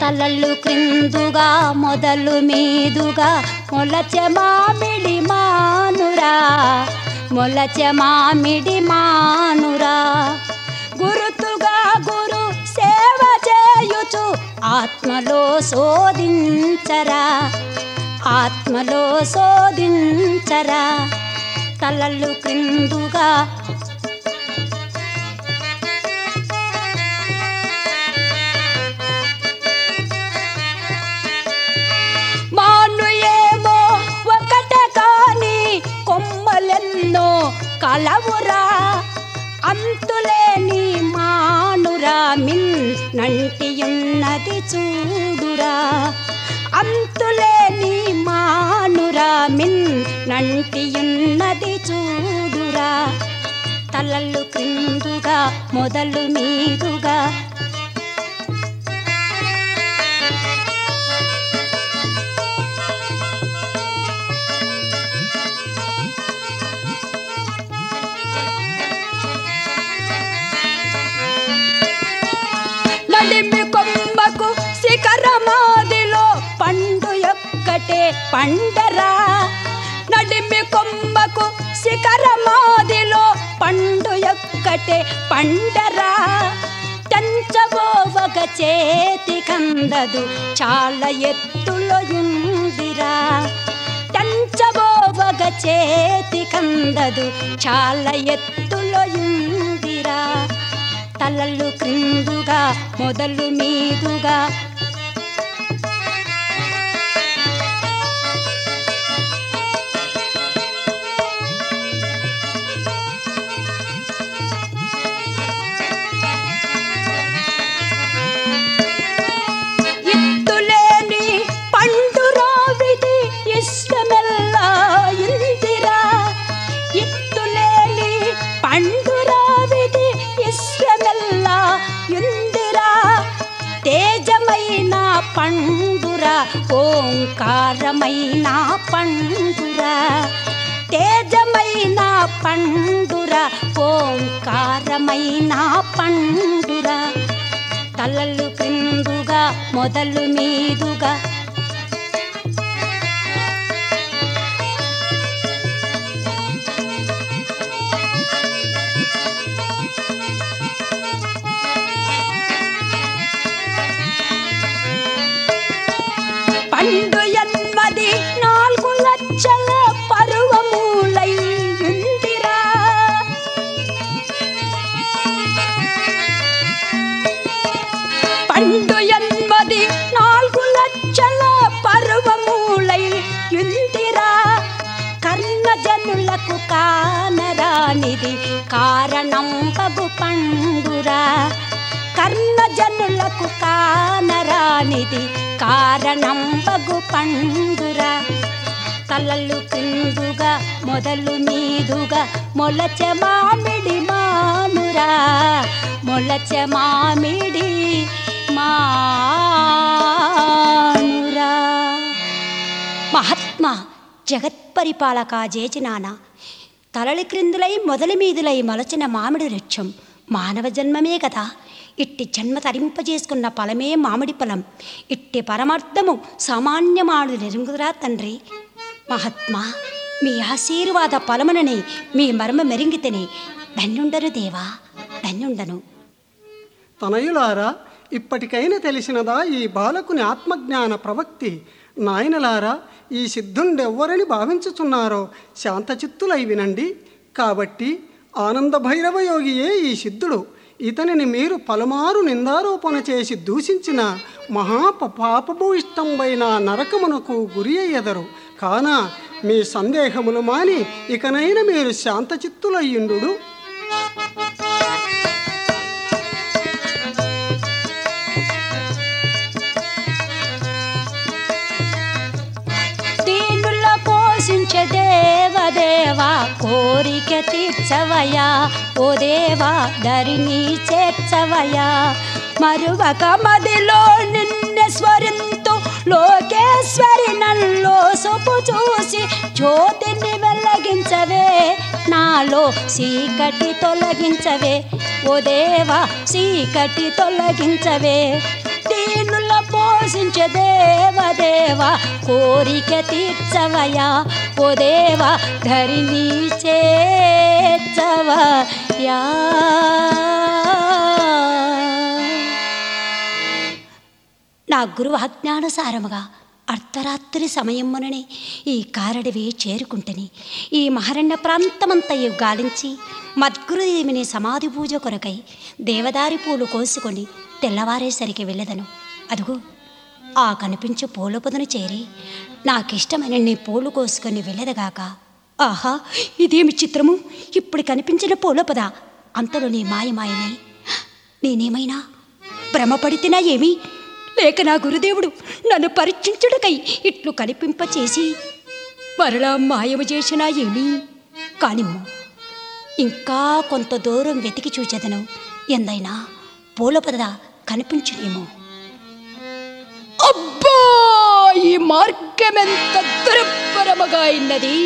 తలలు క్రిందుగా మొదలు మీదుగా మొలచె మామిడి మానురా మొలచె మామిడి మానురా గురుతుగా గురు సేవ చేయుచు ఆత్మలో శోధించరా ఆత్మలో శోధించరా తలలు క్రిందుగా మాను ఏమో ఒకట కాని కొమ్మలెన్నో కలవురా అంతులేని మానురా మిన్ నంటియున్నది చూడురా అంతులేని మానురా మిన్ నంటియున్నది చూడురా తలలు క్రిందుగా మొదలు మీదుగా నడిమి కొమ్మకు శిఖరమాదిలో పండు ఒక్కటే పండరా నడిమి కొమ్మకు శిఖరమాదిలో పండు ఒక్కటే పండరా టంచబోవగ చేతి కందదు చాలా ఎత్తులో ఉందిరా టంచబోవగ చేతి కందదు చాలా ఎత్తులో ఉందిరా తలలు క్రిందుగా మొదలు మీదుగా ఇత్తులేని పండు రావిది ఇష్టమెల్లా ఇందిరా ఇత్తులేని పండు రావిది ఇష్టమెల్లా ఇందిరా తేజమైన పండురా ఓంకారమైన పండురా తేజమైన పండురా ఓంకారమైన పండురా తలలు క్రిందుగా మొదలు మీదుగా పండు ఎన్మది నాలుగు లక్షల పరువమూలై ఉందిరా పండు ఎన్మది నాలుగు లక్షల పర్వమూలై యుందిరా కర్ణజనులకు కానరానిది కారణం పగు పండురా కర్ణజనులకు కానరానిది కారణం పగు పండురా తలలు క్రిందుగా మొదలు మీదుగా మొలచె మామిడి మానురా మొలచె మామిడి మానురా మహాత్మా జగత్పరిపాలక జేచినాన తలలి క్రిందులై మొదలి మీదులై మలచిన మామిడి వృక్షం మానవ జన్మమే కదా ఇట్టి జన్మ తరింపజేసుకున్న ఫలమే మామిడి ఫలం ఇట్టి పరమార్థము సామాన్యమాడు నెరుగురా తండ్రి మహాత్మా మీ ఆశీర్వాద ఫలమునని మీ మర్మ మెరింగితేనే ధన్యుండను దేవా ధన్యుండను తనయులారా ఇప్పటికైనా తెలిసినదా ఈ బాలకుని ఆత్మజ్ఞాన ప్రవక్తి నాయనలారా ఈ సిద్ధుండెవ్వరని భావించుచున్నారో శాంతచిత్తులై వినండి కాబట్టి ఆనంద భైరవ యోగియే ఈ సిద్ధుడు ఇతనిని మీరు పలుమారు నిందారోపణ చేసి దూషించిన మహాప పాపభూయిష్టంబైన నరకమునకు గురి అయ్యెదరు కాన మీ సందేహములు మాని ఇకనైనా మీరు శాంతచిత్తులయ్యుండు దీనుల పోషించే దేవదేవా కోరిక తీర్చవయా ఓ దేవా ధరిని చేర్చవయా మరువక మదిలో నిన్నే స్మరింతు లోకేశ్వరి నల్లో సొపు చూసి జ్యోతిని వెల్లగించవే నాలో చీకటి తొలగించవే ఓ దేవా చీకటి తొలగించవే దీనుల పోషి పరవశించ దేవదేవ కోరిక తీర్చవయా ఓ దేవ ధరిని చేర్చవయా నా గురువు ఆజ్ఞానుసారముగా అర్ధరాత్రి సమయముననే ఈ కారడివి చేరుకుంటని ఈ మహారణ్య ప్రాంతమంతయు గాలించి మద్గురుదేవిని సమాధి పూజ కొరకై దేవదారి పూలు కోసుకొని తెల్లవారేసరికి వెళ్ళదను అదుగో ఆ కనిపించు పూల పొదను చేరి నాకిష్టమైన నీ పూలు కోసుకొని వెళ్ళదగాక ఆహా ఇదేమి చిత్రము ఇప్పుడు కనిపించిన పూల పొద అంతలో నీ మాయమాయని నేనేమైనా భ్రమపడితేనా ఏమి లేక నా గురుదేవుడు నన్ను పరీక్షించుటకై ఇట్లు కనిపింపచేసి మరలా మాయము చేసినా ఏమి కానిమ్ము ఇంకా కొంత దూరం వెతికి చూచెదను ఎందైనా పూల పద కనిపించునేమో అబ్బా ఈ మార్గమెంత దురపరమగా ఉన్నది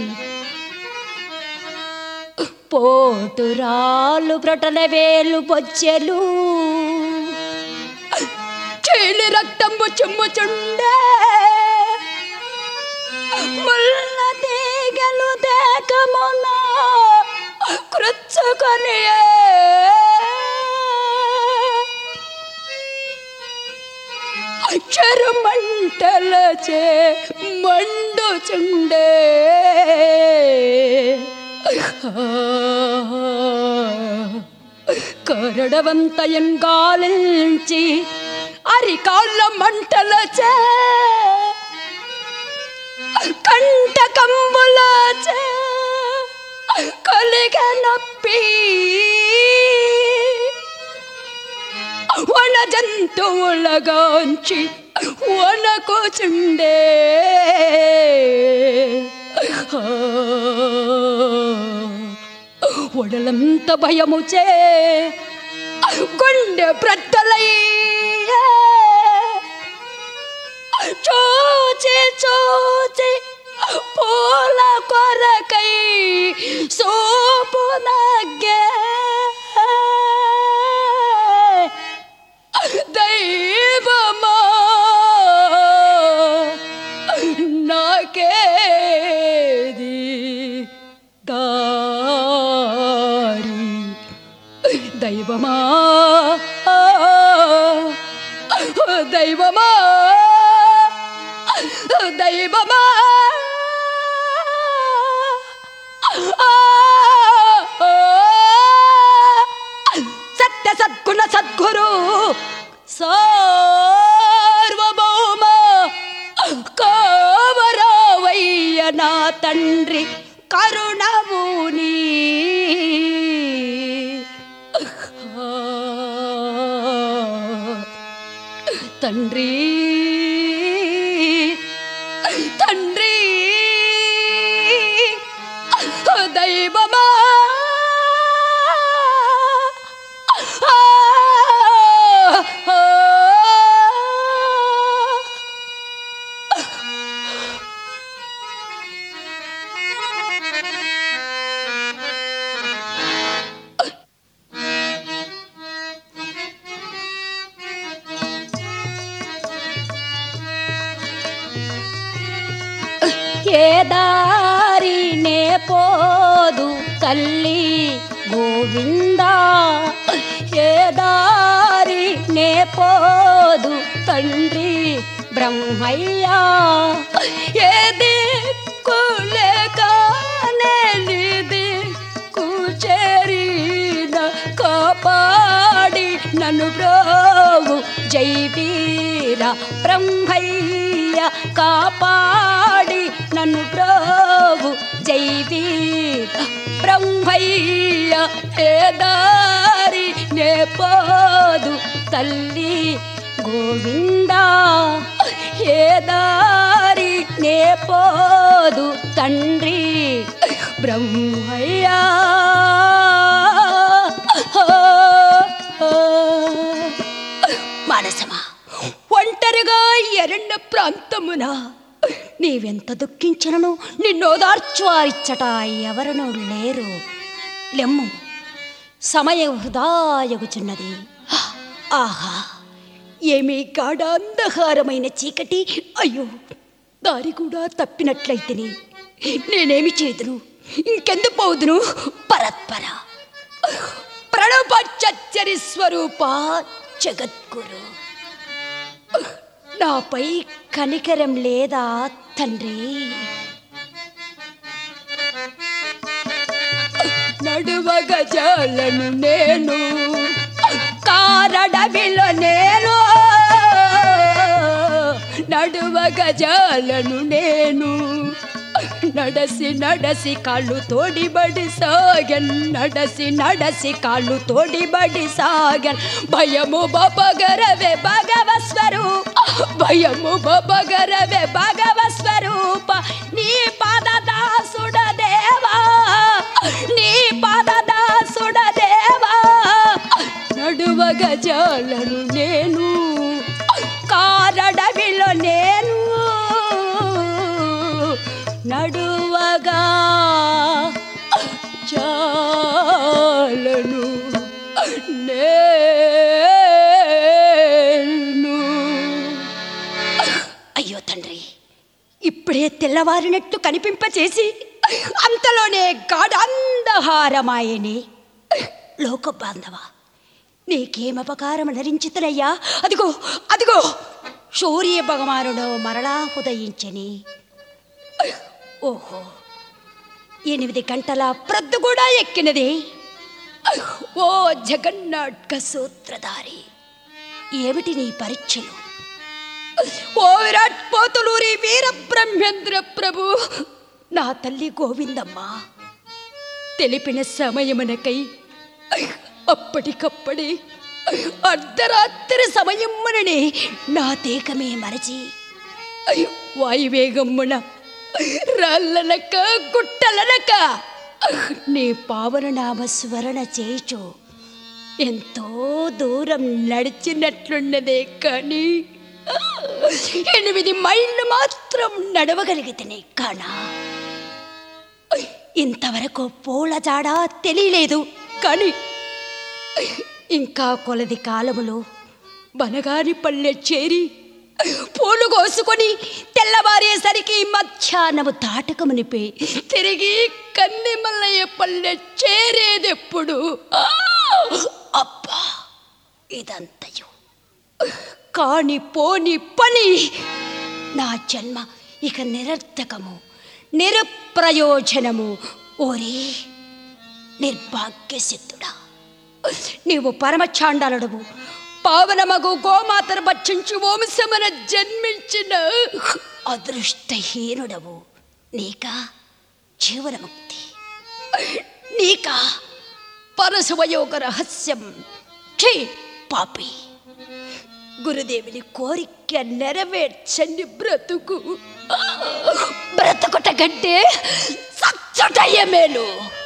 పోటురాలు బ్రొటల వేలు బొచ్చెలు చేలి రక్తంబు చుమ్ముచుండే ముళ్ళ తీగలు దేకమున కృచ్చుకొని అక్షరు మంటలచే మండుచుండే కరడవంతయన్ గాలించి అరికాళ్ళ మంటలచే కంట కంబులచే కలిగ నప్పి వన జంతువులగాంచి వనకుచుండే ఒడలంత భయముచే గుండె ప్రద్దలయ్యే చూచి చూచి పూల కొరకై సోపు నగ్గే దైవమా నాకేది దారి దైవమా దైవమా దైవమా సత్య సద్గుణ సద్గురు సార్వభౌమ కావరావయ్య నా తండ్రి కరుణముని తండ్రి తండ్రి దైవమా ఏ దారినే పోదు తల్లి గోవిందా ఏ దారినే పోదు తండ్రి బ్రహ్మయ్యా ఏ దిక్కులేక దిక్కు చేరిన కాపాడి నన్ను బ్రోగు జై వీర బ్రహ్మయ్య కాపాడి నన్ను బ్రోగు జై వీర బ్రహ్మయ్య ఏ దారి నే పోదు తల్లి గోవిందా ఏ దారి నే పోదు తండ్రి బ్రహ్మయ్యా మనసమా ఒంటరిగా ఎరండ ప్రాంతమున నీవెంత దుఃఖించనను నిన్నోదార్చువారిచ్చట ఎవరనూ లేరు లెమ్ము సమయ హృదాయగుచున్నది ఆహా ఏమీ గాఢాంధహారమైన చీకటి అయ్యో దారి కూడా తప్పినట్లయితేనే నేనేమి చేతును ఇంకెందుకు పోదును పరత్పర ప్రణవచరి స్వరూప జగద్గురు నాపై కనికరం లేదా తండ్రి నడువగ జాలను నేను కారడవిలో నేను నడువగ జాలను నేను నడసి నడసి కాళ్ళు తోడిబడి సాగన్ నడసి నడసి కాళ్ళు తోడిబడి సాగన్ భయము బబగరవే భగవ స్వరూప భయము బబగరవే భగవ స్వరూప నీ పాదదాసుడ దేవా నీ పాదదాసుడ దేవా నడువ గజాలను నేను కారడవిలో నేను నడువగా చాలను నేను అయ్యో తండ్రి ఇప్పుడే తెల్లవారినట్టు కనిపింపచేసి అంతలోనే గాఢాంధహారమాయని లోక బాంధవ నీకేమపకారం నరించితనయ్యా అదిగో అదిగో సూర్య భగవానుడు మరలా ఉదయించని ఓహో ఎనిమిది గంటల ప్రద్దు కూడా ఎక్కినది ఓ జగన్నాటక సూత్రధారి ఏమిటి నీ పరీక్షలు ఓ విరాట్ పోతులూరి వీర బ్రహ్మేంద్ర ప్రభు నా తల్లి గోవిందమ్మ తెలిపిన సమయమునకై అప్పటికప్పుడే అర్ధరాత్రి సమయముననే నా దేకమే మరచి వాయువేగమ్మున రాళ్ళనక గుట్టలనక నీ పావన నామ స్మరణ చేచు ఎంతో దూరం నడిచినట్లున్నదే కానీ ఎనిమిది మైళ్ళు మాత్రం నడవగలిగితేనే కానా ఇంతవరకు పూల జాడ తెలియలేదు కానీ ఇంకా కొలది కాలములో బనగాని పల్లె చేరి పూలు కోసుకొని తెల్లవారేసరికి మధ్యాహ్నము తాటకమునిపే తిరిగి కన్నెమల్లయ్య పల్లె చేరేదెప్పుడు ఆ! అబ్బా ఇదంతయు కాని పోని పని నా జన్మ ఇక నిరర్థకము నిరప్రయోజనము ఓరే నిర్భాగ్య సిద్ధుడా నీవు పరమచాండాలుడవు పావనమగు గోమాతను భక్షించి వంశమున జన్మించిన అదృష్టహీనుడవు నీకా జీవనముక్తి నీకా పరశువయోగ రహస్యం ఛీ పాపి గురుదేవుని కోరిక నెరవేర్చని బ్రతుకు బ్రతుకుట కంటే సచ్చుటయ్య మేలు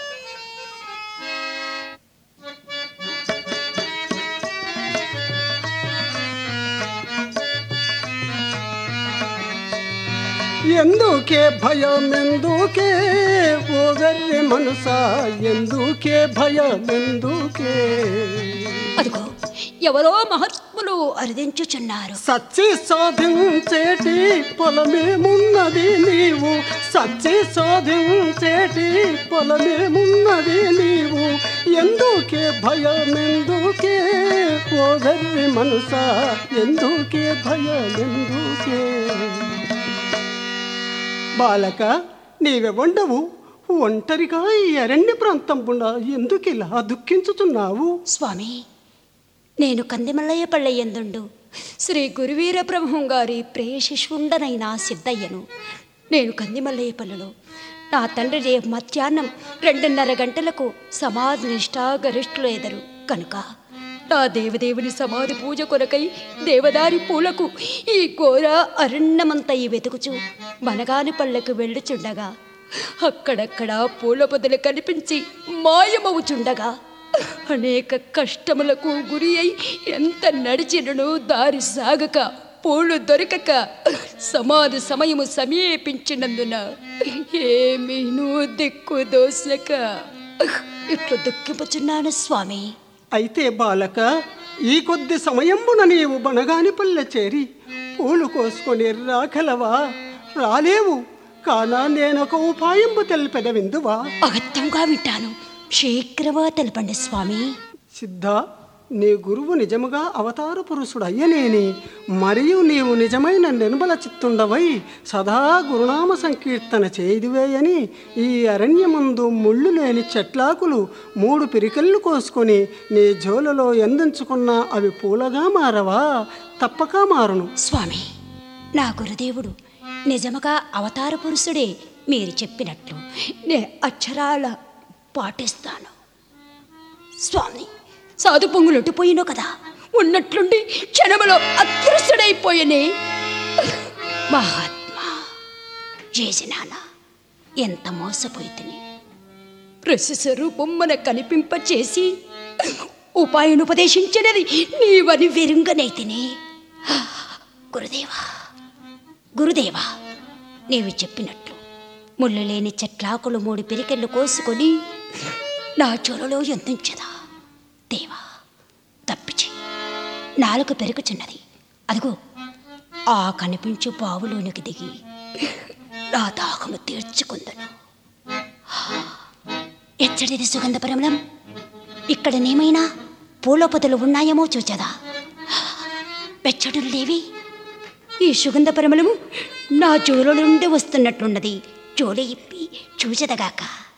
ఎందుకే భయం ఎందుకే ఓ వెర్రి మనసా ఎందుకే భయం ఎందుకే అదిగో ఎవరో మహాత్ములు అరుదించుచున్నారు సచ్చి సాధించేటి పొలమేమున్నది నీవు సచ్చి సాధించేటి పొలమేమున్నది నీవు ఎందుకే భయం ఎందుకే ఓ వెర్రి మనసా ఎందుకే భయం ఎందుకే బాలక నీవెవండవు ఒంటరిగా ఈ అరణ్య ప్రాంతం పుండా ఎందుకు ఇలా దుఃఖించుచున్నావు స్వామి నేను కందిమల్లయ్య పళ్ళయ్యందుండు శ్రీ గురువీర బ్రహ్మం గారి ప్రియ శిశుండనైన సిద్ధయ్యను నేను కందిమల్లయ్య పల్లెలో నా తండ్రి రేపు మధ్యాహ్నం రెండున్నర గంటలకు సమాధి నిష్ఠా గరిష్ఠులు ఎదరు కనుక నా దేవదేవుని సమాధి పూజ కొరకై దేవదారి పూలకు ఈ ఘోర అరణ్యమంతయి వెతుకుచు మనగాని పళ్ళకు వెళ్ళుచుండగా అక్కడక్కడ పూల పొదలు కనిపించి మాయమవుచుండగా అనేక కష్టములకు గురి అయి ఎంత నడిచినను దారి సాగక పూలు దొరకక సమాధి సమయము సమీపించినందున ఏమీనూ దిక్కు దోసక ఇట్లు దుఃఖిపుచున్నాను స్వామి అయితే బాలక ఈ కొద్ది సమయంబున నీవు బనగాని పల్లె చేరి పూలు కోసుకొని రాగలవా రాలేవు కానా నేనొక ఉపాయంబు తెలిపెద విందువా అగత్యంగా వింటాను శీఘ్రమా తెలపండి స్వామి సిద్ధ నీ గురువు నిజముగా అవతార పురుషుడు అయ్యనేని మరియు నీవు నిజమైన నిర్మల చిత్తుండవై సదా గురునామ సంకీర్తన చేయుదువేయని ఈ అరణ్యమందు ముళ్ళు లేని చెట్లాకులు మూడు పిరికళ్ళు కోసుకొని నీ జోలలో ఎందించుకున్న అవి పూలగా మారవా తప్పక మారును స్వామి నా గురుదేవుడు నిజముగా అవతార పురుషుడే మీరు చెప్పినట్లు నే అక్షరాల పాటిస్తాను స్వామి సాధు పొంగులొట్టిపోయినో కదా ఉన్నట్లుండి క్షణములో అదృశ్యుడైపోయనే మహాత్మా చేసినాన ఎంత మోసపోయితిని రసి స్వరూపం మన కనిపింపచేసి ఉపాయం ఉపదేశించినది నీవని వెరుంగనైతిని గురుదేవా గురుదేవా నీవు చెప్పినట్లు ముళ్ళు లేని చెట్లాకులు మూడు పిరికెళ్ళు కోసుకొని నా చొరలో ఎంతించదా దేవా తప్పిచి నాలుక పెరుగుచున్నది అదిగో ఆ కనిపించు బావులోనికి దిగి నా దాహము తీర్చుకుందను ఎచ్చడిది సుగంధ పరిమళం ఇక్కడనేమైనా పూల పొదలు ఉన్నాయేమో చూచదా వెచ్చడులు లేవి ఈ సుగంధ పరిమళము నా జోలో నుండి వస్తున్నట్లున్నది జోలి ఇప్పి చూచదగాక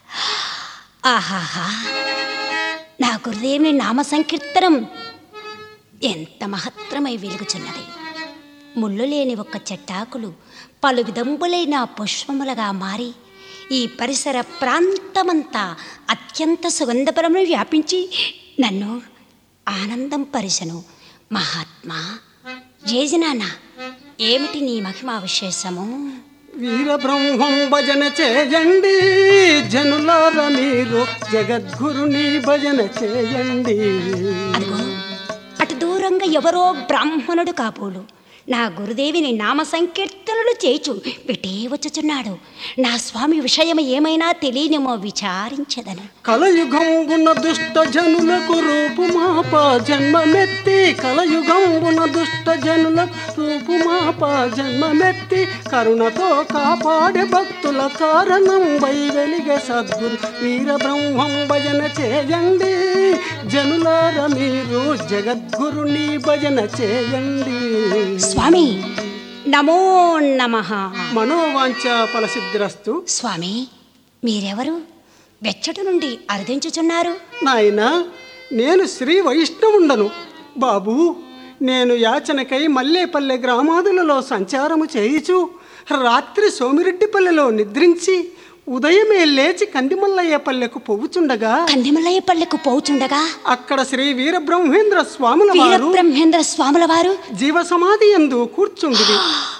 ఆహాహా నా గురుదేవుని నామ సంకీర్తనం ఎంత మహత్తరమై వెలుగుచున్నది ముళ్ళు లేని ఒక్క చెట్టాకులు పలు విధంబులైన పుష్పములుగా మారి ఈ పరిసర ప్రాంతమంతా అత్యంత సుగంధపరమును వ్యాపించి నన్ను ఆనందం పరిసను మహాత్మా జేజినాన్న ఏమిటి నీ మహిమా విశేషము వీరబ్రహ్మం భజన చేయండి జనులార మీరు జగద్గురుని భజన చేయండి అదిగో అటు దూరంగా ఎవరో బ్రాహ్మణుడు కాబోలు నా గురుదేవిని నామ సంకీర్తనలు చేచు విటే వచ్చుచున్నాడు నా స్వామి విషయం ఏమైనా తెలియనేమో విచారించదను కలయుగంబున దుష్ట జనులకు రూపుమాప జన్మమెత్తి కలయుగంబున దుష్ట జనులకు రూపుమాప జన్మమెత్తి కరుణతో కాపాడే భక్తుల కారణం వై వెలిగే సద్గురు వీరబ్రహ్మం భజన చేయండి జనులార మీరు జగద్గురుని భజన చేయండి స్వామి నమో నమః మనోవాంఛ ఫలసిద్ధిరస్తు స్వామి మీరెవరు వెచ్చట నుండి అర్థించుచున్నారు నాయనా నేను శ్రీ వైష్ణవుండను బాబు నేను యాచనకై మల్లేపల్లె గ్రామాదులలో సంచారము చేయుచు రాత్రి సోమిరెడ్డిపల్లెలో నిద్రించి ఉదయమే లేచి కందిమల్లయ్య పల్లెకు పోవుచుండగా కందిమలయ్య పల్లెకు పోచుండగా అక్కడ శ్రీ వీరబ్రహ్మేంద్ర స్వాముల వారు వీరబ్రహ్మేంద్ర స్వాముల వారు జీవ సమాధి ఎందు కూర్చుండిరి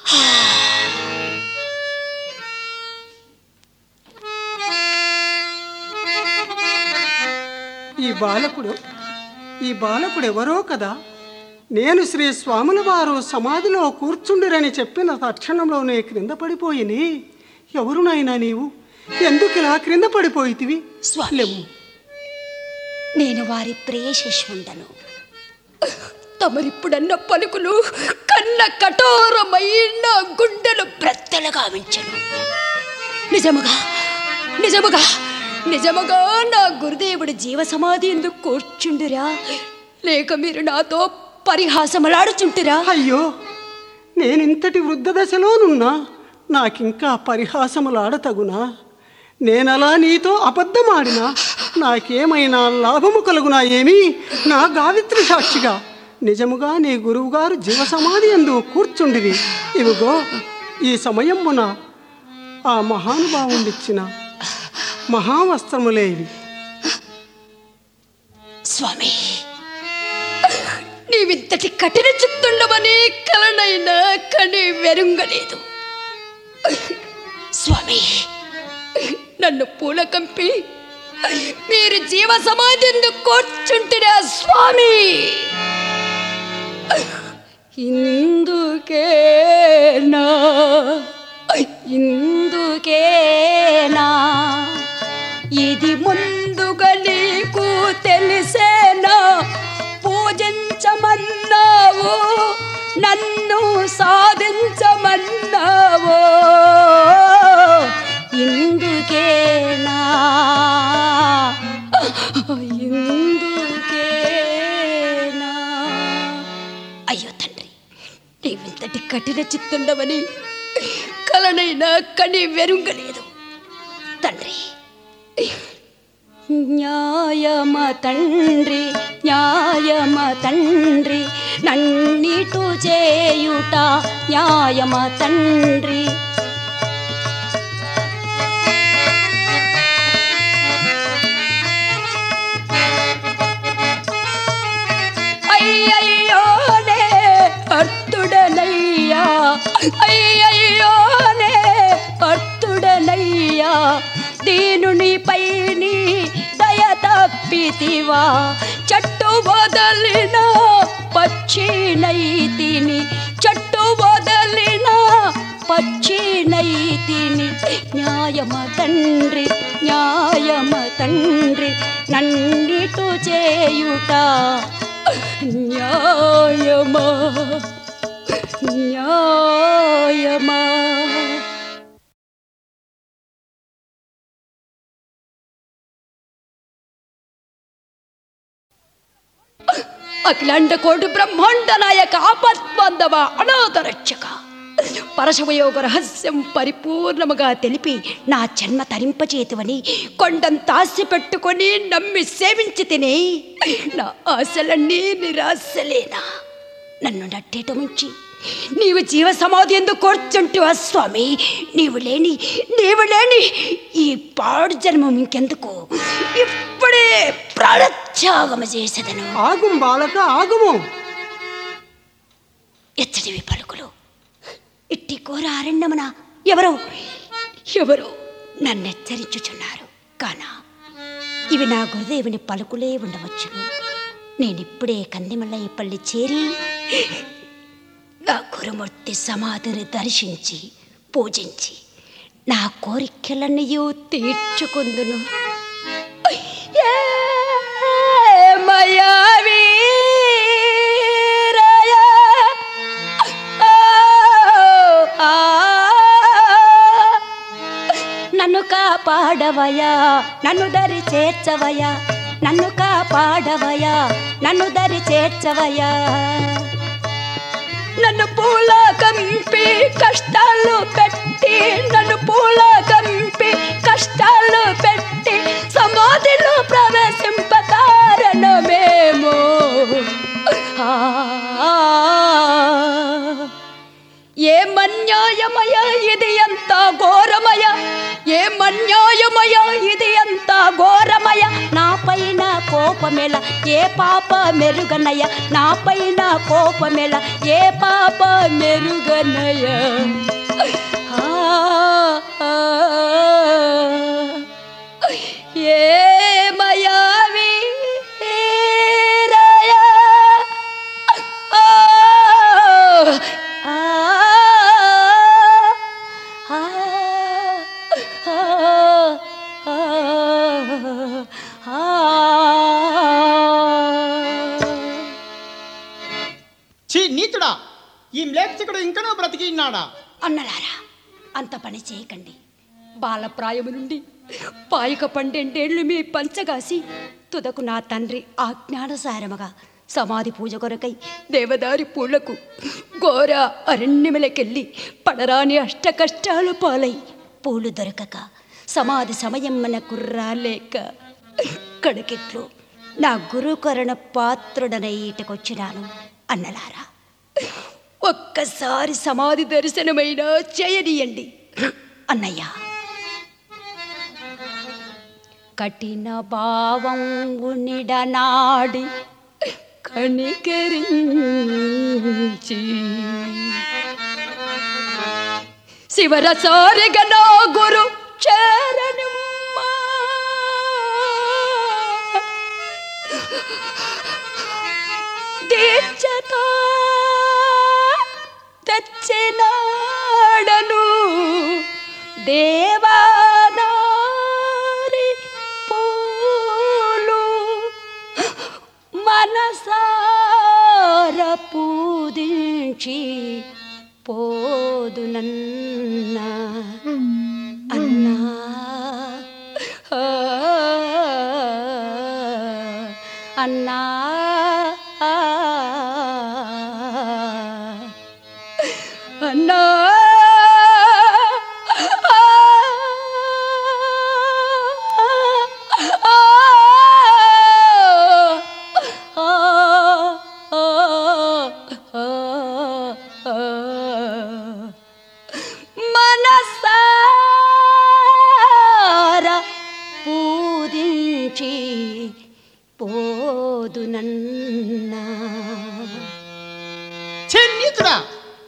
ఈ బాలకుడు ఈ బాలకుడు ఎవరో కదా నేను శ్రీ స్వాముల వారు సమాధిలో కూర్చుండిరని చెప్పిన తక్షణంలోనే క్రింద పడిపోయిని ఎవరునైనా నీవు ఎందుకు ఇలా క్రింద పడిపోయితివి స్వామి లేవు నేను వారి ప్రియ శిష్యుండను తమరిప్పుడన్న పలుకులు కన్న కఠోరమైన గుండెలు బ్రత్తలుగా వించను నిజముగా నిజముగా నిజముగా నా గురుదేవుడు జీవ సమాధి ఎందుకు కూర్చుండురా లేక మీరు నాతో పరిహాసములాడుచుంటురా అయ్యో నేనింతటి వృద్ధ దశలోనున్నా నాకింకా పరిహాసములాడతగునా నేనలా నీతో అబద్ధమాడినా నాకేమైనా లాభము కలుగునా ఏమి నా గావిత్రి సాక్షిగా నిజముగా నీ గురువుగారు జీవ సమాధి ఎందు కూర్చుండివి ఇవిగో ఈ సమయమున ఆ మహానుభావుండిచ్చిన మహావస్త్రములే ఇవి స్వామి నీవింతటి కఠిన చిత్తుండమని కలనైనా కని వెరుంగలేదు స్వామి నన్ను పూల కంపి మీరు జీవ సమాధి ఎందుకు కూర్చుంటున్నా స్వామి ఇందుకేనా ఇందుకేనా ఇది ముందుగా నీకు తెలిసేనా పూజించ ఇందుకేనా అయ్యో తండ్రి నీవింతటి కఠిన చిత్తుండవని కలనైనా కని వెరుంగలేదు తండ్రి న్యాయమ తండ్రి న్యాయమ తండ్రి నన్నిటు చేయుట న్యాయమ తండ్రి అయ్యయ్యోనే అర్తుడనయ్యా అయ్యయ్యోనే అర్తుడనయ్యా దీనునిపై నీ దయ తప్పితివా చెట్టు వదలిన పచ్చినైతిని చెట్టు వదలిన పచ్చినైతిని న్యాయమ తండ్రి న్యాయమ తండ్రి నన్నిటు చేయుట న్యాయమా న్యాయమా అఖిలాండ కోటి బ్రహ్మాండ నాయక ఆపద్బంధవ అనాథ రక్షక పరశవయోగ రహస్యం పరిపూర్ణముగా తెలిపి నా జన్మ తరింపచేతువని కొండంత ఆశ పెట్టుకొని నమ్మి సేవించి తిని నా ఆశలన్నీ నిరాశలేనా నన్ను నట్టేట ముంచి నీవు జీవ సమాధి ఎందుకు కూర్చుంటువా స్వామి నీవు లేని నీవు లేని ఈ పాడు జన్మం ఇంకెందుకు ఇప్పుడే ప్రాణత్యాగమ చేసేదను ఆగుం బాలక ఆగుము ఎచ్చటివి పలుకులు ఇట్టి ఘోర అరణ్యమున ఎవరో ఎవరో నన్ను హెచ్చరించుచున్నారు కానా ఇవి నా గురుదేవుని పలుకులే ఉండవచ్చును నేనిప్పుడే కందిమల్లయ్య పల్లి చేరి నా గురుమూర్తి సమాధిని దర్శించి పూజించి నా కోరికలన్నీ తీర్చుకుందును ఏమయ్యా వీరయ్య. ఆ, నన్ను కాపాడవయా నన్ను దరి చేర్చవయా నన్ను కాపాడవయా నన్ను దరి చేర్చవయా నన్ను పూల కంపి కష్టాలు పెట్టి నన్ను పూల కంపి కష్టాలు పెట్టి సమాధిలో ప్రవేశింప కారణమేమో ఆ, ఏమన్యాయమయ ఇది ఎంత ఘోరమయ ఏమన్యాయమయ ఇది ఎంత ఘోరమయ నా పైన కోపమెల ఏ పాప మెరుగనయ నా పైన కోపమెల ఏ పాప మెరుగనయ ఆ, ఆ, ఏమయా వీరయ ఆ, ఆ, ఆ, ఆ, ఛీ నీచుడా ఈ మ్లేచ్ఛకుడు ఇంకనూ బ్రతికి ఉన్నాడా అన్నలారా అంత పని చేయకండి బాలప్రాయము నుండి పాయక పన్నెండేళ్లు మీ పంచగాసి తుదకు నా తండ్రి ఆజ్ఞానసారముగా సమాధి పూజ కొరకై దేవదారి పూలకు ఘోర అరణ్యములకెళ్ళి పడరాని అష్ట కష్టాలు పాలై పూలు దొరకక సమాధి సమయం మన కుర్రాలేక కడకెట్లు నా గురుకరణ పాత్రుడనై ఇటకొచ్చినాను అన్నలారా ఒక్కసారి సమాధి దర్శనమైనా చేయనీయండి అన్నయ్య కఠిన భావం ఉనిడనాడి కనికరించి శివరసారిగా నా గురు చేరనిమ్మా దీక్షతో తెచ్చినాడను దేవానారి పూలు మనసార పూజించి పోదునన్నా అన్నా ఆ అన్నా అన్నా మనసార పూజించి పోదునన్నా ఛీ నీచుడా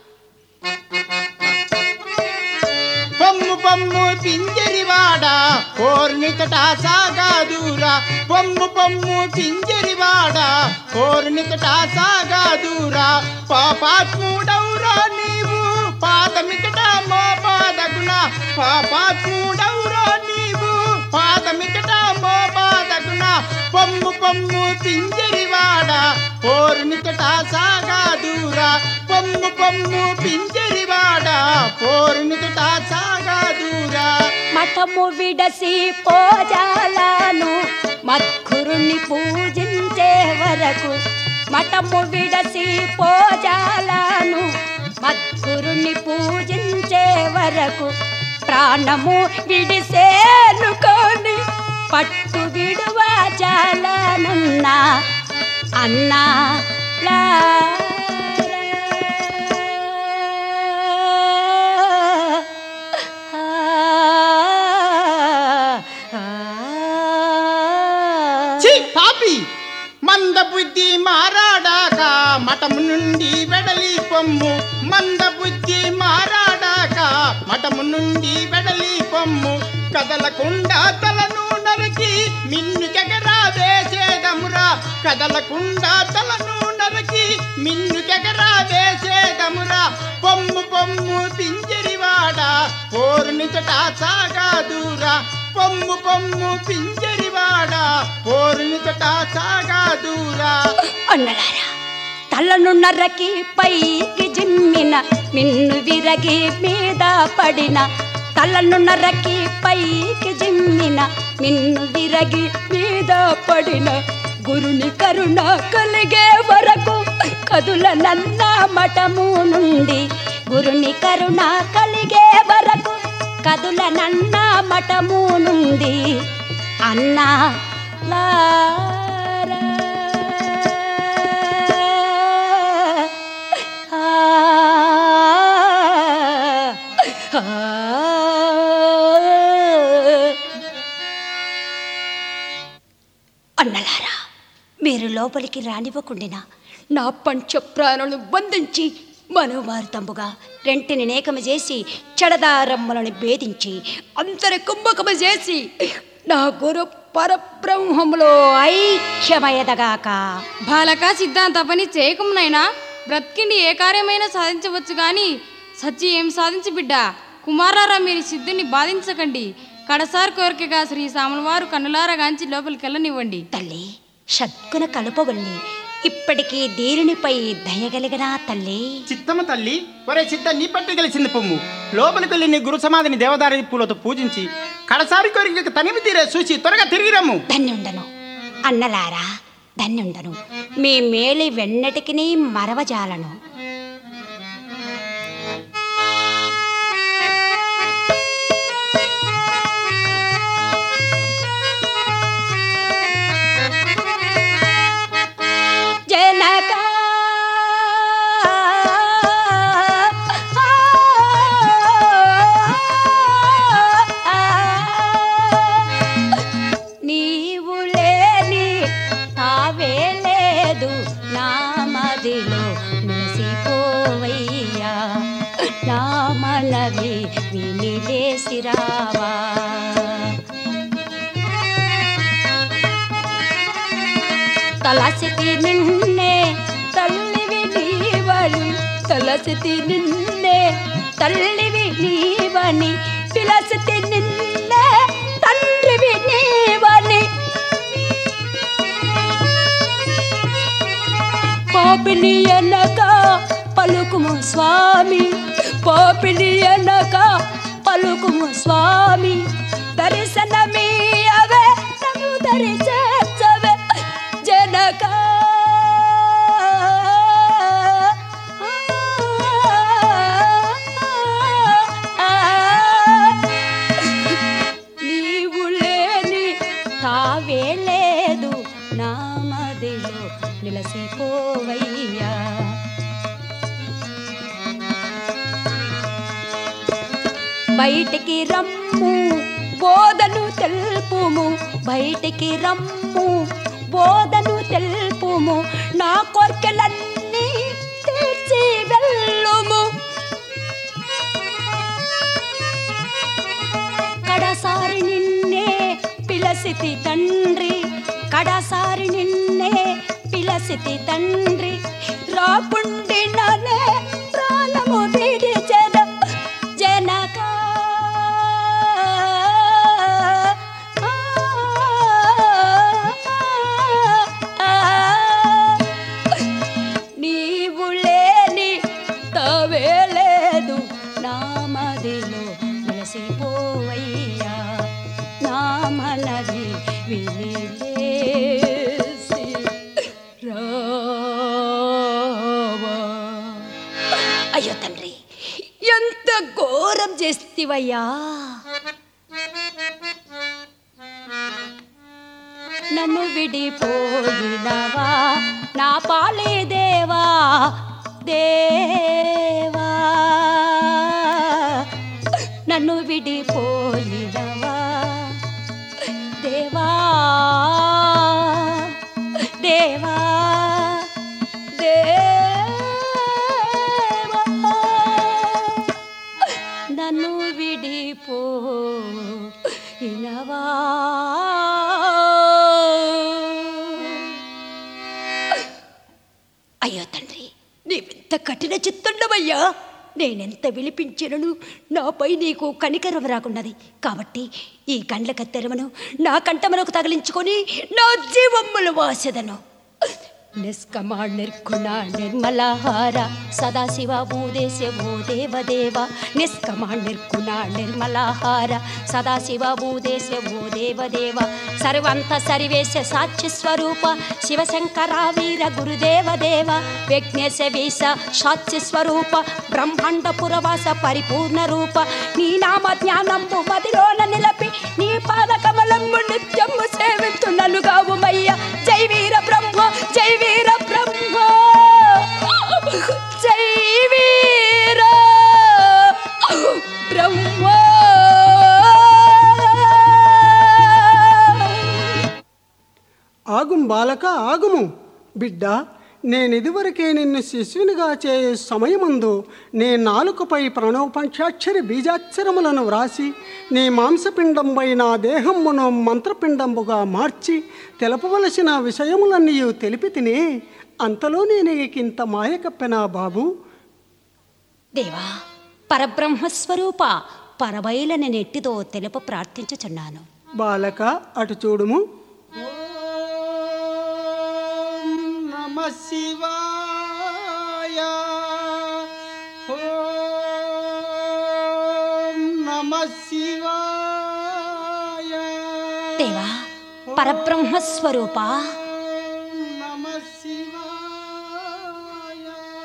పొమ్ము పొమ్ము పింజరివాడ కోర్నికట సాగాదూరా పొమ్ము పొమ్ము పింజరివాడ కోర్నికట సాగాదూరా పాపాత్ముడౌరా నీవు పాదమికట మోపాదగుణ పాపాత్ముడౌరా నీవు పాదమికట మోపాదగుణ పొమ్ము పొమ్ము పింజరివాడ కోర్నికట సాగాదూరా పొమ్ము పొమ్ము పింజరివాడ పోరునికట సాగాదూరా మఠము విడసి పోజాలను మద్గురుని పూజించే వరకు మఠము విడసి పోజాలను మద్గురుని పూజించే వరకు ప్రాణము విడిసేనుకొని పట్టు విడువా చాలనన్నా అన్నా ఛీ పాపి మంద బుద్ధి మారాడాక మఠము నుండి వెడలి పొమ్ము మంద బుద్ధి మారాడాక మఠము నుండి వెడలి పొమ్ము కదలకుండా తలను నరికి మిన్నుకెగరా వేసేదమురా కదలకుండా తలను నరికి మిన్నుకెగరా వేసేదమురా పొమ్ము పొమ్ము పింజరివాడ పోరునిచట సాగాదూరా పొమ్ము పొమ్ము పింజరివాడ పోరునిచట సాగాదూరా అన్నలారా తలను నరకి పైకి జిమ్మిన మిన్ను విరగి మీద పడిన తలను నరకి పైకి జిమ్మిన మిన్ను విరగి మీద పడిన గురుని కరుణ కలిగే వరకు కదుల నన్న మఠము నుండి గురుని కరుణ కలిగే వరకు కదుల నన్న మఠము నుండి అన్నా లారా అన్నలారా మీరు లోపలికి రానివ్వకుండినా నా పంచ ప్రాణులను బంధించి మనోమారుతంబుగా రెంటిని నేకము చేసి చెడదారమ్మలను భేదించి అంతర కుంభకము చేసి నా గురు పరబ్రహ్మములో ఐక్యమయదగాక బాలక సిద్ధాంత పని చేయకమునైనా బ్రతికిండి ఏ కార్యమైనా సాధించవచ్చు గాని సచ్చి ఏం సాధించి బిడ్డ కుమారారా మీరు సిద్ధుని బాధించకండి కడసారి కోరికగా శ్రీ సాములవారు కన్నులారా గాంచి లోపలికి వెళ్ళనివ్వండి తల్లి షద్గుణ కలుపవల్లి ఇప్పటికీ దీనిపై దయగలిగినా తల్లి చిత్తమ్మ తల్లి ఒరే చిత్త నీ పట్టు గెలిచింది పొమ్ము లోపలికి వెళ్ళి నీ గురు సమాధిని దేవదారి పూలతో పూజించి కడసారి కోరిక తనివి తీరే చూసి త్వరగా తిరిగి రమ్ము ధన్యుండను అన్నలారా ధన్యుండను మీ మేలి వెన్నటికి మరవజాలను జనక నీవు లేని తావే లేదు నా మదిలో నిలిసిపోవయ్యా నా మనవి వినిలేసిరావా తలసితి నిన్నే తల్లివి నీవని తలసితి నిన్నే తల్లివి నీవని పిలసితి నిన్నే తండ్రివి నీవని పాపిని అనక పలుకుము స్వామి పాపిని అనక పలుకుము స్వామి దర్శనమీయవే నన్ను దరిచేర్చవే జనక నామదిలో నిలసిపోవయ్యా బయటికి రమ్ము బోధను తెలుపుము బయటికి రమ్ము బోధను తెలుపుము నా కోర్కెలన్నీ తీర్చి వెళ్ళుము కడసారి నిన్నే పిలసితి తండ్రి కడసారి నిన్నే పిలసితి తండ్రి రాకుండి ననే ప్రాణము విడిచెద జనక నీవు లేని తవే లేదు నా మదిలో నిలసిపోవయ్యా నా మనది వినిలేసి రావా అయ్యో తండ్రి ఎంత ఘోరం చేస్తివయ్యా నన్ను విడిపోయినవా నా పాలే దేవా దేవా నన్ను విడిపోయినవా దేవా దేవా దేవా నన్ను విడిపో ఇనవా అయ్యో తండ్రి నీవెంత కఠిన చిత్తుండవయ్యా నేనెంత విలిపించినను నాపై నీకు కనికరం రాకున్నది కాబట్టి ఈ కండ్ల కత్తెరమను నా కంఠమునకు తగిలించుకొని నా జీవమ్ములు వాసెదను నిష్కమా నిర్గుణ నిర్మలహార సదాశివ భూదేశ భూ దేవదేవ నిష్కమా నిర్గుణ నిర్మలహార సదాశివ భూదేశ భూ దేవదేవ సర్వంత సరివేశ సాక్షి స్వరూప శివశంకర వీర గురుదేవ దేవ విఘ్నేశ వీస సాక్షి స్వరూప బ్రహ్మాండ పురవాస పరిపూర్ణ రూప నీ నామ జ్ఞానంబు మదిలోన నిలపి నీ పాద కమలంబు నిత్యము సేవించునలుగావుమయ్య జై వీర బ్రహ్మ జై వీర బ్రహ్మ జై వీర బ్రహ్మ ఆగుం బాలక ఆగుము బిడ్డ నేనిదివరకే నిన్ను శిశువునిగా చే సమయమందు నే నాలుకపై ప్రణవ పంచాక్షరి బీజాక్షరములను వ్రాసి నీ మాంసపిండంపై నా దేహమును మంత్రపిండంబుగా మార్చి తెలపవలసిన విషయములన్నీ తెలిపి తినే అంతలో నేను ఇంత మాయ కప్పెనా బాబు దేవా పరబ్రహ్మస్వరూప పరబయలని నెట్టితో తెలుపు ప్రార్థించుచున్నాను బాలక అటు చూడుము ఓం నమ శివాయ ఓం నమ శివాయ దేవా పరబ్రహ్మస్వరూప ఓం నమ శివాయ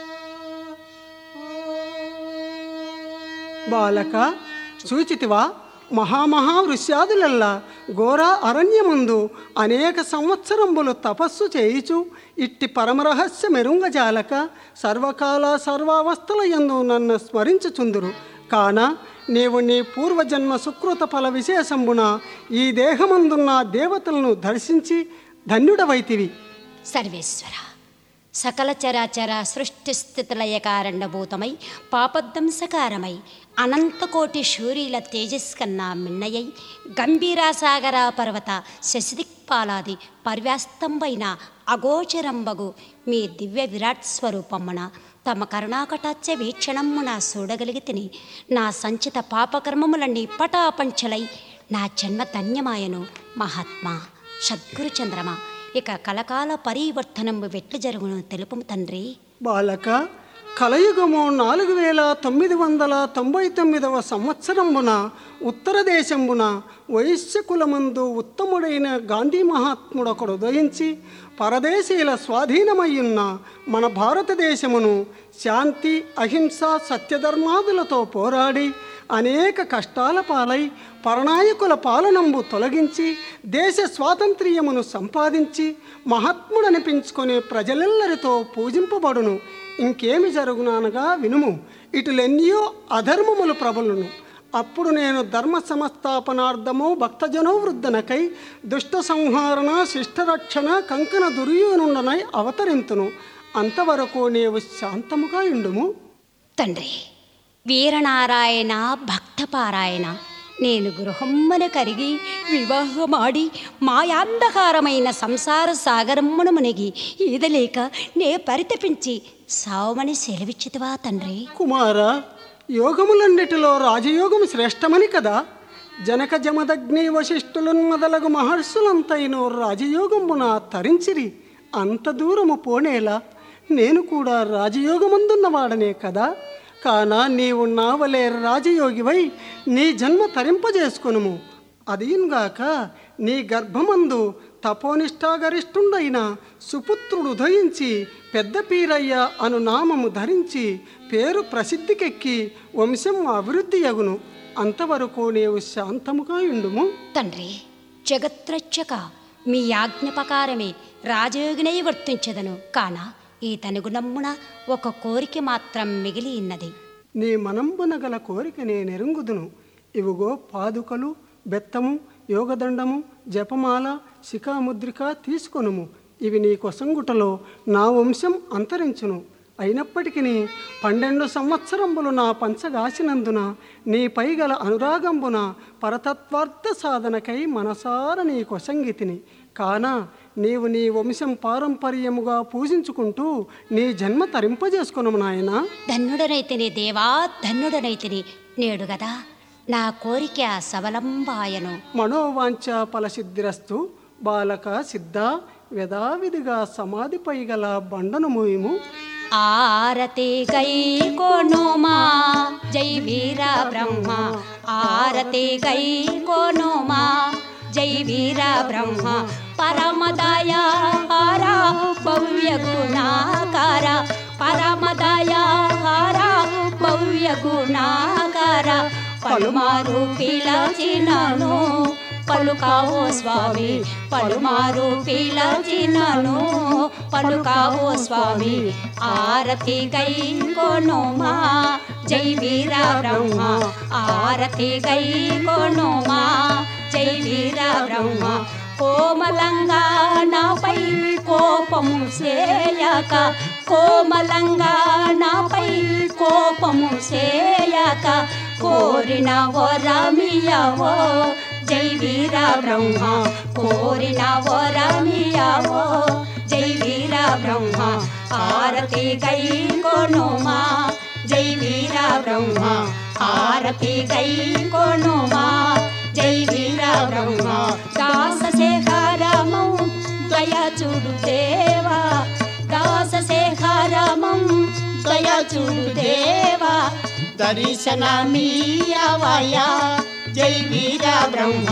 ఓం బాలక సూచితివా మహామహా వృష్యాదులల్లా ఘోర అరణ్యముందు అనేక సంవత్సరంబులు తపస్సు చేయుచు ఇట్టి పరమరహస్య మెరుంగజాలక సర్వకాల సర్వావస్థల యందు నన్ను స్మరించుచుందురు కాన నీవు నీ పూర్వజన్మ సుకృత ఫల విశేషంబున ఈ దేహమందున్న దేవతలను దర్శించి ధన్యుడవైతివి సర్వేశ్వర సకల చరాచర సృష్టి స్థితిలయ కారణభూతమై పాపధ్వంసకారమై అనంతకోటి శూరీల తేజస్కన్నా మిన్నయై గంభీరాసాగర పర్వత శశిదిక్పాలాది పర్వ్యాస్తంబైన అగోచరంబగు మీ దివ్య విరాట్ స్వరూపమున తమ కరుణాకటాచ్చ వీక్షణమున చూడగలిగి తిని నా సంచిత పాపకర్మములన్నీ పటాపంచలై నా జన్మ ధన్యమాయను మహాత్మా సద్గురు చంద్రమ ఇక కలకాల పరివర్తనము వెట్లు జరుగును తెలుపు తండ్రి బాలక కలయుగము నాలుగు వేల తొమ్మిది వందల తొంభై తొమ్మిదవ సంవత్సరంబున ఉత్తర దేశంబున వైశ్యకులమందు ఉత్తముడైన గాంధీ మహాత్ముడొకడు ఉదయించి పరదేశీయుల స్వాధీనమయ్యున్న మన భారతదేశమును శాంతి అహింస సత్యధర్మాదులతో పోరాడి అనేక కష్టాల పాలై పరనాయకుల పాలనంబు తొలగించి దేశ స్వాతంత్ర్యమును సంపాదించి మహాత్ముడనిపించుకునే ప్రజలెల్లరితో పూజింపబడును ఇంకేమి జరుగుననగా వినుము ఇటులెన్నో అధర్మములు ప్రబలును అప్పుడు నేను ధర్మ సంస్థాపనార్థము భక్తజనో వృద్ధనకై దుష్ట సంహారణ శిష్టరక్షణ కంకణ దుర్యోనుండనై అవతరింతును అంతవరకు నీవు శాంతముగా ఇండుము తండ్రి వీరనారాయణ భక్తపారాయణ నేను గృహమ్మన కరిగి వివాహమాడి మాయాంధకారమైన సంసార సాగరమ్మను మునిగి ఈదలేక నే పరితపించి సావమని సెలవిచ్చితివా తండ్రి కుమార యోగములన్నిటిలో రాజయోగము శ్రేష్టమని కదా జనక జమదగ్ని వశిష్ఠులను మొదలగు మహర్షులంతైన రాజయోగమున తరించిరి అంత దూరము పోనేలా నేను కూడా రాజయోగమందున్నవాడనే కదా కాన నీవు నావలే రాజయోగివై నీ జన్మ తరింపజేసుకొనుము అదీనుగాక నీ గర్భమందు తపోనిష్టాగరిష్ఠుండైన సుపుత్రుడు ఉదయించి పెద్ద పీరయ్య అను నామము ధరించి పేరు ప్రసిద్ధికెక్కి వంశం అభివృద్ధి అగును అంతవరకు నీవు శాంతముగా ఉండుము తండ్రి జగత్రక్షక మీ ఆజ్ఞ ప్రకారమే రాజయోగినై వర్తించదను కాన ఈ తనుగుణమ్మున ఒక కోరిక మాత్రం మిగిలి ఉన్నది నీ మనంబున గల కోరిక నేనెరుంగుదును ఇవిగో పాదుకలు బెత్తము యోగదండము జపమాల శిఖాముద్రిక తీసుకొనుము ఇవి నీ కొసంగుటలో నా వంశం అంతరించును అయినప్పటికీ పన్నెండు సంవత్సరంబులు నా పంచగాసినందున నీపై గల అనురాగంబున పరతత్వార్థ సాధనకై మనసార నీ కొసంగితిని కాన నీవు నీ వంశం పారంపర్యముగా పూజించుకుంటూ నీ జన్మ తరింపజేసుకును నాయనా ధన్యుడనైతిని దేవా ధన్యుడనైతిని నేడు గదా నా కోరిక సవలంబాయను మనోవాంఛ ఫలసిద్ధిరస్తు బాలక సిద్ధ యథావిధిగా సమాధిపై గల బండను మూయము ఆరతి గై కోనుమా జై వీర బ్రహ్మ ఆరతి గై కోనుమా జై వీర బ్రహ్మ పరమదయాహార భవ్య గుణాకార పరమదయాహార భవ్య గుణాకార పలుమారు పిలచినను పలుకావో స్వామి పలుమారు పిలచినను పలుకావో స్వామి ఆరతి గై కొనుమా జై వీర బ్రహ్మ ఆరతి గై కొనుమా జై వీర బ్రహ్మ కోమలంగా నాపై కోపము చేయక కోమలంగా నాపై కోపము చేయక కోరిన వరమియవో జై వీర బ్రహ్మ కోరిన వరమియవో జై వీర బ్రహ్మ ఆరతి గై కొనుమా జై వీర బ్రహ్మ ఆరతి గై కొనుమా జై వీర బ్రహ్మ దాస శేఖరమం దయ చూడు దేవా దాస శేఖరమం దయ చూడు దేవా దర్శనమీయవయా జై వీర బ్రహ్మ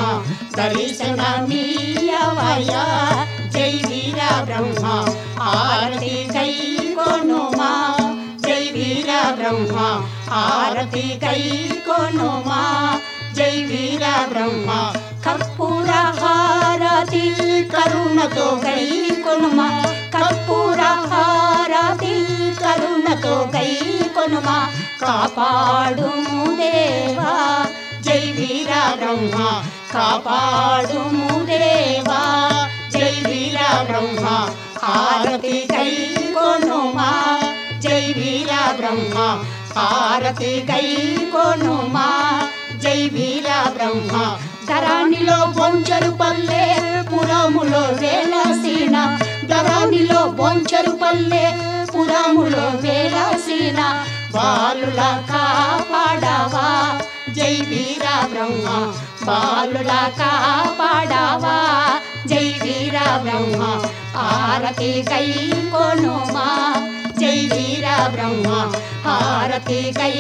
దర్శనమీయవయా జై వీర బ్రహ్మ ఆరతి కై కొనుమా జై వీర బ్రహ్మ ఆరతి కై కొనుమా జై వీర బ్రహ్మ కర్పూర హారతి కరుణతో గై కొనుమా కర్పూర హారతి కరుణతో గై కొనుమా కాపాడుము దేవా జై వీర బ్రహ్మ కాపాడుము దేవా జై వీర బ్రహ్మ హారతి గై కొనుమా జై వీర బ్రహ్మ హారతి గై కొనుమా జై వీర బ్రహ్మ ధరానిలో బొంచరు పల్లె పురములో వేలసీన ధరానిలో బొంచరు పల్లె పురములో వేలసీన బాలుల కాపాడవా జై వీర బ్రహ్మ బాలుల కాపాడవా జై వీర బ్రహ్మ ఆరతి కై కొనుమా జై వీర బ్రహ్మ హారతి కై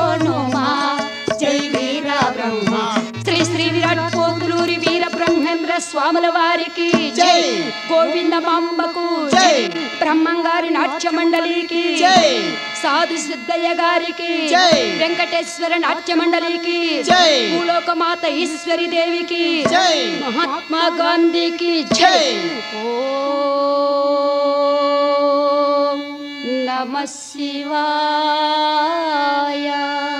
కొనుమా జై వీర బ్రహ్మ శ్రీ శ్రీ విరాట్ పోతులూరి వీర బ్రహ్మేంద్ర స్వాముల వారికి జై. గోవిందమాంబకు జై. బ్రహ్మంగారి నాట్య మండలికి జై. సాధు సిద్ధయ్య గారికి జై. వెంకటేశ్వర నాట్య మండలికి జై. భూలోకమాత ఈశ్వరి దేవికి జై. మహాత్మా గాంధీకి జై. ఓం నమ శివాయ